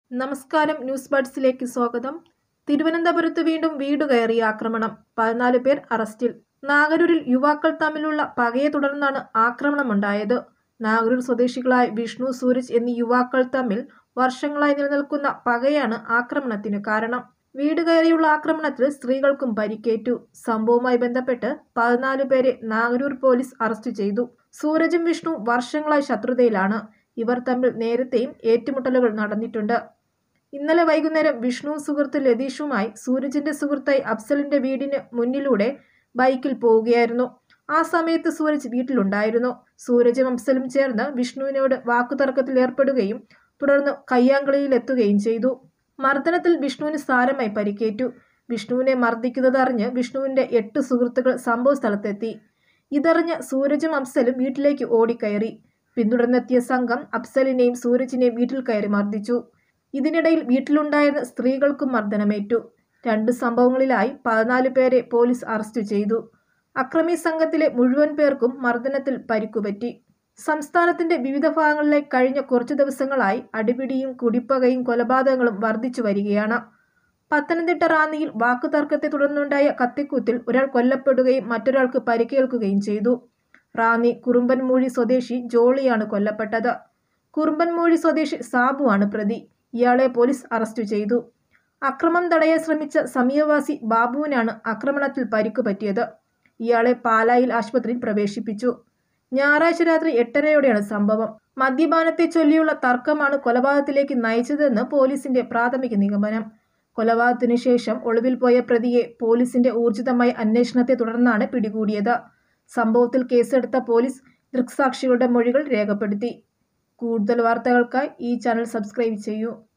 നമസ്കാരം ന്യൂസ് ബഡ്സിലേക്ക് സ്വാഗതം തിരുവനന്തപുരത്ത് വീണ്ടും വീട് കയറിയ ആക്രമണം പതിനാല് പേർ അറസ്റ്റിൽ നാഗരൂരിൽ യുവാക്കൾ തമ്മിലുള്ള പകയെ തുടർന്നാണ് ആക്രമണമുണ്ടായത് നാഗരൂർ സ്വദേശികളായ വിഷ്ണു സൂരജ് എന്നീ യുവാക്കൾ തമ്മിൽ വർഷങ്ങളായി നിലനിൽക്കുന്ന പകയാണ് ആക്രമണത്തിന് കാരണം വീട് കയറിയുള്ള ആക്രമണത്തിൽ സ്ത്രീകൾക്കും പരിക്കേറ്റു സംഭവവുമായി ബന്ധപ്പെട്ട് പതിനാല് പേരെ നാഗരൂർ പോലീസ് അറസ്റ്റ് ചെയ്തു സൂരജും വിഷ്ണു വർഷങ്ങളായി ശത്രുതയിലാണ് ഇവർ തമ്മിൽ നേരത്തെയും ഏറ്റുമുട്ടലുകൾ നടന്നിട്ടുണ്ട് ഇന്നലെ വൈകുന്നേരം വിഷ്ണു സുഹൃത്ത് ലതീഷുമായി സൂരജിന്റെ സുഹൃത്തായി അഫ്സലിന്റെ വീടിന് മുന്നിലൂടെ ബൈക്കിൽ പോവുകയായിരുന്നു ആ സമയത്ത് സൂരജ് വീട്ടിലുണ്ടായിരുന്നു സൂരജും അഫ്സലും ചേർന്ന് വിഷ്ണുവിനോട് വാക്കുതർക്കത്തിൽ ഏർപ്പെടുകയും തുടർന്ന് കയ്യാങ്കളിയിലെത്തുകയും ചെയ്തു മർദ്ദനത്തിൽ വിഷ്ണുവിന് സാരമായി പരിക്കേറ്റു വിഷ്ണുവിനെ മർദ്ദിക്കുന്നത് അറിഞ്ഞ് വിഷ്ണുവിന്റെ എട്ട് സുഹൃത്തുക്കൾ സംഭവ സ്ഥലത്തെത്തി ഇതറിഞ്ഞ് സൂരജും അഫ്സലും വീട്ടിലേക്ക് ഓടിക്കയറി പിന്തുടർന്നെത്തിയ സംഘം അഫ്സലിനെയും സൂരജിനെയും വീട്ടിൽ കയറി മർദ്ദിച്ചു ഇതിനിടയിൽ വീട്ടിലുണ്ടായിരുന്ന സ്ത്രീകൾക്കും മർദ്ദനമേറ്റു രണ്ട് സംഭവങ്ങളിലായി പതിനാല് പേരെ പോലീസ് അറസ്റ്റ് ചെയ്തു അക്രമി സംഘത്തിലെ മുഴുവൻ പേർക്കും മർദ്ദനത്തിൽ പരിക്കുപറ്റി സംസ്ഥാനത്തിന്റെ വിവിധ ഭാഗങ്ങളിലെ കഴിഞ്ഞ കുറച്ചു ദിവസങ്ങളായി അടിപിടിയും കുടിപ്പകയും കൊലപാതകങ്ങളും വർദ്ധിച്ചു വരികയാണ് പത്തനംതിട്ട റാന്നിയിൽ വാക്കുതർക്കത്തെ തുടർന്നുണ്ടായ കത്തിക്കുത്തിൽ ഒരാൾ കൊല്ലപ്പെടുകയും മറ്റൊരാൾക്ക് പരിക്കേൽക്കുകയും ചെയ്തു റാന്നി കുറുമ്പൻമൂഴി സ്വദേശി ജോളിയാണ് കൊല്ലപ്പെട്ടത് കുറുമ്പൻമൂഴി സ്വദേശി സാബുവാണ് പ്രതി ഇയാളെ പോലീസ് അറസ്റ്റ് ചെയ്തു അക്രമം തടയാൻ ശ്രമിച്ച സമീപവാസി ബാബുവിനാണ് ആക്രമണത്തിൽ പരിക്ക് പറ്റിയത് ഇയാളെ പാലായിൽ ആശുപത്രിയിൽ പ്രവേശിപ്പിച്ചു ഞായറാഴ്ച രാത്രി എട്ടരയോടെയാണ് സംഭവം മദ്യപാനത്തെ ചൊല്ലിയുള്ള തർക്കമാണ് കൊലപാതകത്തിലേക്ക് നയിച്ചതെന്ന് പോലീസിന്റെ പ്രാഥമിക നിഗമനം കൊലപാതകത്തിനു ശേഷം ഒളിവിൽ പോയ പ്രതിയെ പോലീസിന്റെ ഊർജിതമായ അന്വേഷണത്തെ തുടർന്നാണ് പിടികൂടിയത് സംഭവത്തിൽ കേസെടുത്ത പോലീസ് ദൃക്സാക്ഷികളുടെ മൊഴികൾ രേഖപ്പെടുത്തി കൂടുതൽ വാർത്തകൾക്കായി ഈ ചാനൽ സബ്സ്ക്രൈബ് ചെയ്യൂ